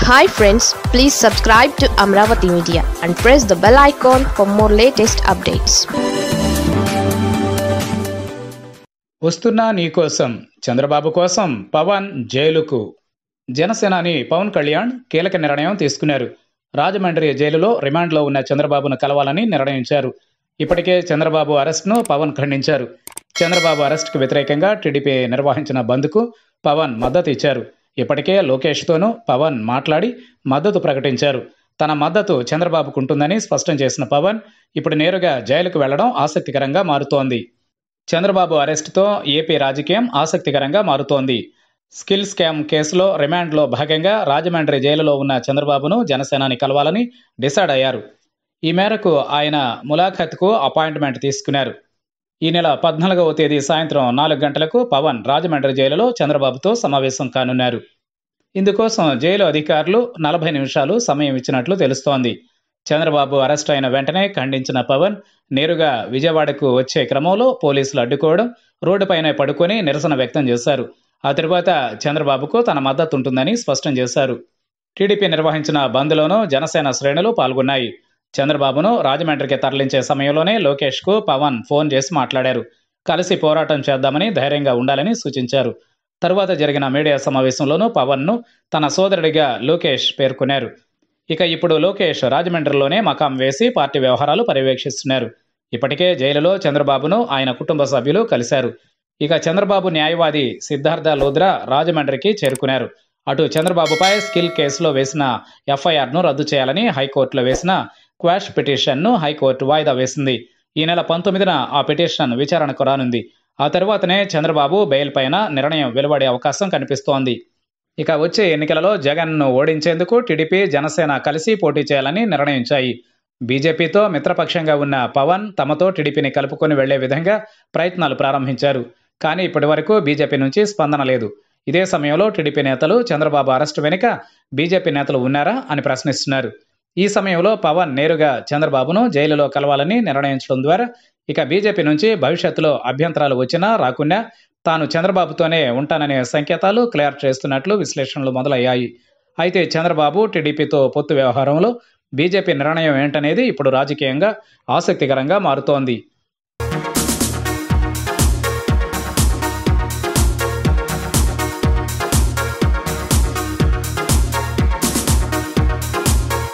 hi friends please subscribe to Amaravati media and press the bell icon for more latest updates వస్తున్నా నీకోసం చంద్రబాబు కోసం పవన్ జైలుకు జనసేనాని పవన్ కళ్యాణ్ కీలక నిర్ణయం తీసుకున్నారు రాజమండ్రి జైలులో రిమాండ్లో ఉన్న చంద్రబాబును కలవాలని నిర్ణయించారు ఇప్పటికే చంద్రబాబు అరెస్ట్ను పవన్ ఖండించారు చంద్రబాబు అరెస్ట్కు వ్యతిరేకంగా టీడీపీ నిర్వహించిన బంద్కు పవన్ మద్దతు ఇచ్చారు ఇప్పటికే లోకేష్తోనూ పవన్ మాట్లాడి మద్దతు ప్రకటించారు తన మద్దతు చంద్రబాబుకు ఉంటుందని స్పష్టం చేసిన పవన్ ఇప్పుడు నేరుగా జైలుకు వెళ్లడం ఆసక్తికరంగా మారుతోంది చంద్రబాబు అరెస్టుతో ఏపీ రాజకీయం ఆసక్తికరంగా మారుతోంది స్కిల్ స్కామ్ కేసులో రిమాండ్లో భాగంగా రాజమండ్రి జైలులో ఉన్న చంద్రబాబును జనసేనాని కలవాలని డిసైడ్ అయ్యారు ఈ మేరకు ఆయన ములాఖత్కు అపాయింట్మెంట్ తీసుకున్నారు ఈ నెల పద్నాలుగవ తేదీ సాయంత్రం నాలుగు గంటలకు పవన్ రాజమండ్రి జైలులో చంద్రబాబుతో సమావేశం కానున్నారు ఇందుకోసం జైలు అధికారులు నలభై నిమిషాలు సమయం ఇచ్చినట్లు తెలుస్తోంది చంద్రబాబు అరెస్ట్ అయిన వెంటనే ఖండించిన పవన్ నేరుగా విజయవాడకు వచ్చే క్రమంలో పోలీసులు అడ్డుకోవడం రోడ్డుపైనే పడుకొని నిరసన వ్యక్తం చేశారు ఆ తరువాత చంద్రబాబుకు తన మద్దతు ఉంటుందని స్పష్టం చేశారు టీడీపీ నిర్వహించిన బంద్లోనూ జనసేన శ్రేణులు పాల్గొన్నాయి చంద్రబాబును రాజమండ్రికి తరలించే సమయంలోనే లోకేష్కు పవన్ ఫోన్ చేసి మాట్లాడారు కలిసి పోరాటం చేద్దామని ధైర్యంగా ఉండాలని సూచించారు తరువాత జరిగిన మీడియా సమావేశంలోనూ పవన్ను తన సోదరుడిగా లోకేష్ పేర్కొన్నారు ఇక ఇప్పుడు లోకేష్ రాజమండ్రిలోనే మకాం వేసి పార్టీ వ్యవహారాలు పర్యవేక్షిస్తున్నారు ఇప్పటికే జైలులో చంద్రబాబును ఆయన కుటుంబ సభ్యులు కలిశారు ఇక చంద్రబాబు న్యాయవాది సిద్ధార్థ లోద్రా రాజమండ్రికి చేరుకున్నారు అటు చంద్రబాబుపై స్కిల్ కేసులో వేసిన ఎఫ్ఐఆర్ను రద్దు చేయాలని హైకోర్టులో వేసిన క్వాష్ పిటిషన్ను హైకోర్టు వాయిదా వేసింది ఈ నెల పంతొమ్మిదిన ఆ పిటిషన్ విచారణకు రానుంది ఆ తర్వాతనే చంద్రబాబు బెయిల్ పైన నిర్ణయం వెలువడే అవకాశం కనిపిస్తోంది ఇక వచ్చే ఎన్నికలలో జగన్ను ఓడించేందుకు టీడీపీ జనసేన కలిసి పోటీ చేయాలని నిర్ణయించాయి బీజేపీతో మిత్రపక్షంగా ఉన్న పవన్ తమతో టీడీపీని కలుపుకొని వెళ్లే విధంగా ప్రయత్నాలు ప్రారంభించారు కానీ ఇప్పటి వరకు బీజేపీ నుంచి స్పందన లేదు ఇదే సమయంలో టీడీపీ నేతలు చంద్రబాబు అరెస్టు వెనుక బీజేపీ నేతలు ఉన్నారా అని ప్రశ్నిస్తున్నారు ఈ సమయంలో పవన్ నేరుగా చంద్రబాబును జైలులో కలవాలని నిర్ణయించడం ద్వారా ఇక బీజేపీ నుంచి భవిష్యత్తులో అభ్యంతరాలు వచ్చినా రాకున్నా తాను చంద్రబాబుతోనే ఉంటాననే సంకేతాలు క్లియర్ చేస్తున్నట్లు విశ్లేషణలు మొదలయ్యాయి అయితే చంద్రబాబు టీడీపీతో పొత్తు వ్యవహారంలో బీజేపీ నిర్ణయం ఏంటనేది ఇప్పుడు రాజకీయంగా ఆసక్తికరంగా మారుతోంది